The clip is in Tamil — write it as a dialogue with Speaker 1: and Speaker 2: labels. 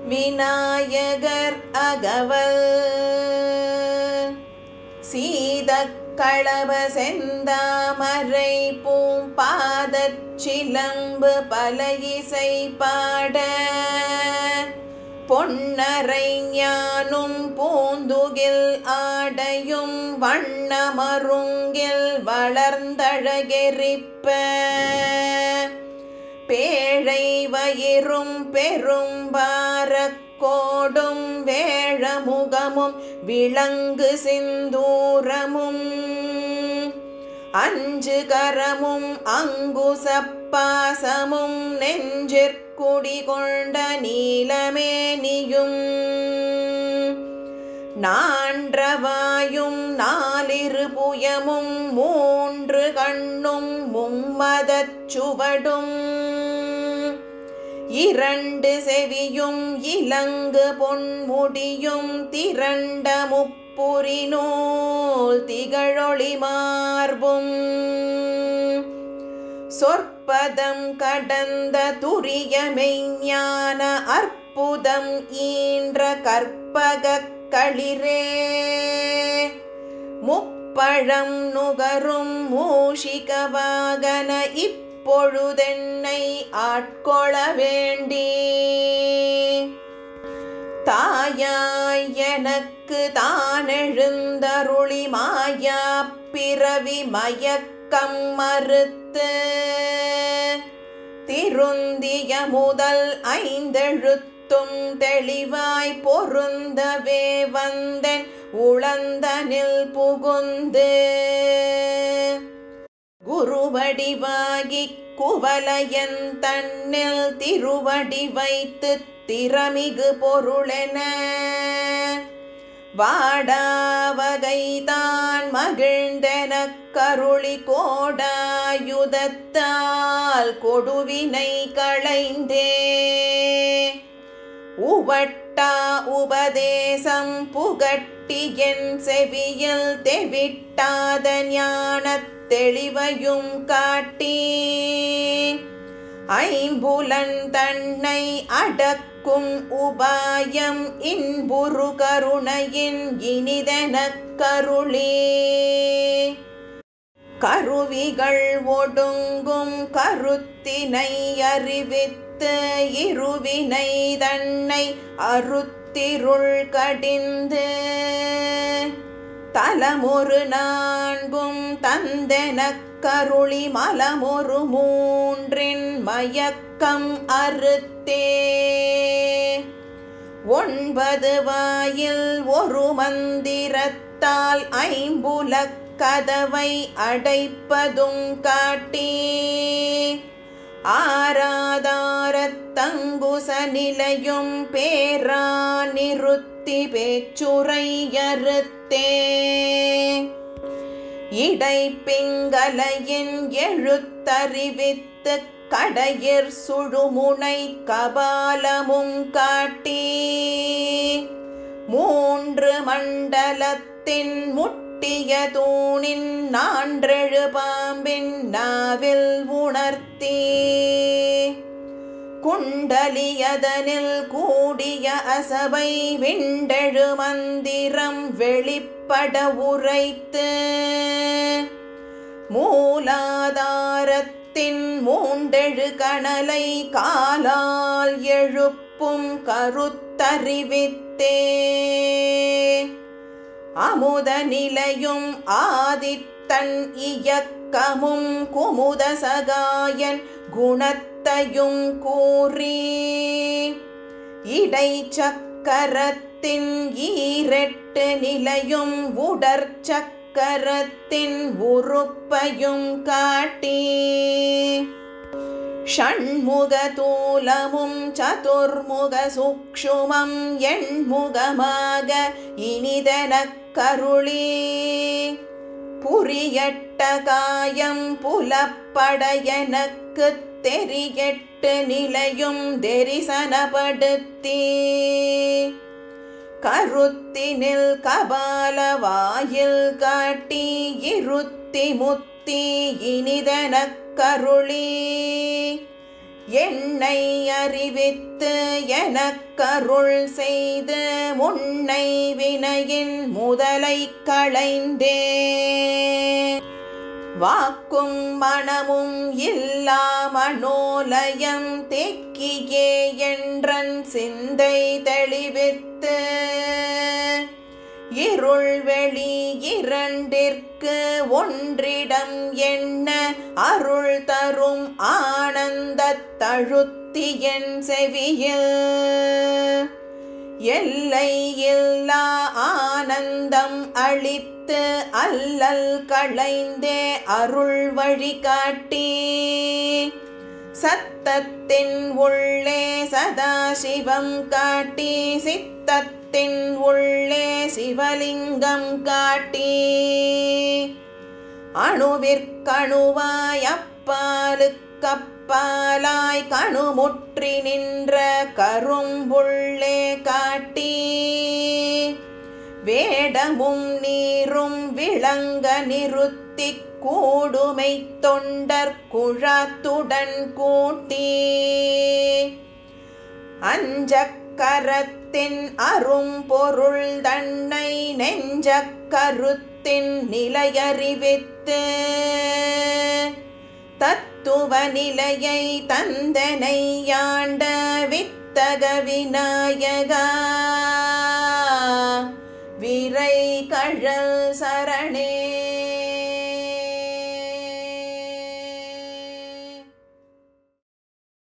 Speaker 1: விநாயகர் அகவல் சீதக்களப செந்தாமரை பூம்பாதச் சிலம்பு பல இசை பாட பொன்னரை ஞானும் பூந்துகில் ஆடையும் வண்ணமருங்கில் வளர்ந்தழகெரிப்ப பேழை வயிறும் பெரும்பாரக்கோடும் வேழமுகமும் விளங்கு சிந்தூரமும் அஞ்சு கரமும் அங்குசப்பாசமும் நெஞ்சிற்குடி கொண்ட நீலமேனியும் நான்றவாயும் நாலிரு புயமும் மூன்று கண்ணும் மும்மதச் சுவடும் இரண்டு செவியும் இலங்கு பொன்முடியும் திரண்ட முப்புரி நூல் திகழொளி மார்பும் சொற்பதம் கடந்த துரிய மெய்ஞான அற்புதம் ஈன்ற கற்பகக் களிரே முப்பழம் நுகரும் மூஷிக வாகன இப்பொழுதென்னை ஆட்கொள வேண்டி தாயாய் எனக்கு தானெழுந்தருளி மாயா பிறவி மயக்கம் மறுத்து திருந்திய முதல் ஐந்தெழுத்தும் தெளிவாய் பொருந்தவே வந்தன் உளந்தனில் புகுந்து குருவடிவாகி குவலயன் தன்னில் திருவடி வைத்து திறமிகு பொருளென வாடாவகை தான் மகிழ்ந்தெனக் கருளி கோடாயுதத்தால் கொடுவினை களைந்தே உவட்டா உபதேசம் புகட்டி என் செவியில் தெவிட்டாத ஞானத் தெளிவையும் காட்டி ஐம்புலன் தன்னை அடக்கும் உபாயம் இன்புரு கருணையின் இனிதெனக் கருளே கருவிகள் ஒடுங்கும் கருத்தினை அறிவித்து இருவினை தன்னை அருத்திருள் கடிந்து தலமொரு நான்கும் தந்தெனக் கருளி மலமொரு மூன்றின் மயக்கம் அறுத்தே ஒன்பது வாயில் ஒரு மந்திரத்தால் ஐம்புலக் கதவை அடைப்பதும் காட்டி ஆராதாரத் தங்குச நிலையும் பேரா நிறுத்தி பேச்சுரையறுத்தே இடைப்பிங்கலையின் எழுத்தறிவித்து கடையிற் சுழுமுனை கபாலமும் காட்டி மூன்று மண்டலத்தின் முட்டிய தூணின் நான்றெழு பாம்பின் நாவில் உணர்த்தி குண்டலியதனில் கூடிய அசபை விண்டெழு மந்திரம் வெளிப்பட உரைத்து மூலாதாரத்தின் மூண்டெழு கணலை காலால் எழுப்பும் கருத்தறிவித்தே அமுத நிலையும் ஆதித்தன் இயக்கமும் குமுத சகாயன் குணத்தையும் கூறி இடைச்சக்கரத்தின் ஈரெட்டு நிலையும் உடற்சக்கரத்தின் உறுப்பையும் காட்டி ஷண்முக தூலமும் சதுர்முக சூக்ஷுமம் எண்முகமாக இனிதனக் கருளி புரியட்ட காயம் புலப்பட எனக்கு தெரியட்டு நிலையும் தெரிசனப்படுத்தி கருத்தினில் கபால வாயில் காட்டி இருத்தி முத்தி இனிதனக் கருளி என்னை அறிவித்து எனக்கருள் செய்து முன்னை வினையின் முதலை களைந்தே வாக்கும் மனமும் இல்லா மனோலயம் தேக்கியே என்றன் சிந்தை தெளிவித்து இருள் வெளி இரண்டிற்கு ஒன்றிடம் என்ன அருள் தரும் ஆனந்த தழுத்தி என் செவியில் எல்லை இல்லா ஆனந்தம் அளித்து அல்லல் களைந்தே அருள் வழி காட்டி சத்தத்தின் உள்ளே சதாசிவம் காட்டி சித்தத்தின் உள்ளே சிவலிங்கம் காட்டி அணுவிற்கணுவாய் அப்பாலுக்கப்பாலாய் கணுமுற்றி நின்ற கரும்புள்ளே காட்டி வேடமும் நீரும் விளங்க நிறுத்தி கூடுமை தொண்டர் குழாத்துடன் கூட்டி அஞ்சக்கரத்தின் அரும்பொருள் தன்னை நெஞ்சக்கருத்தின் நிலையறிவித்து தத்துவ நிலையை தந்தனை யாண்ட வித்தக விநாயகா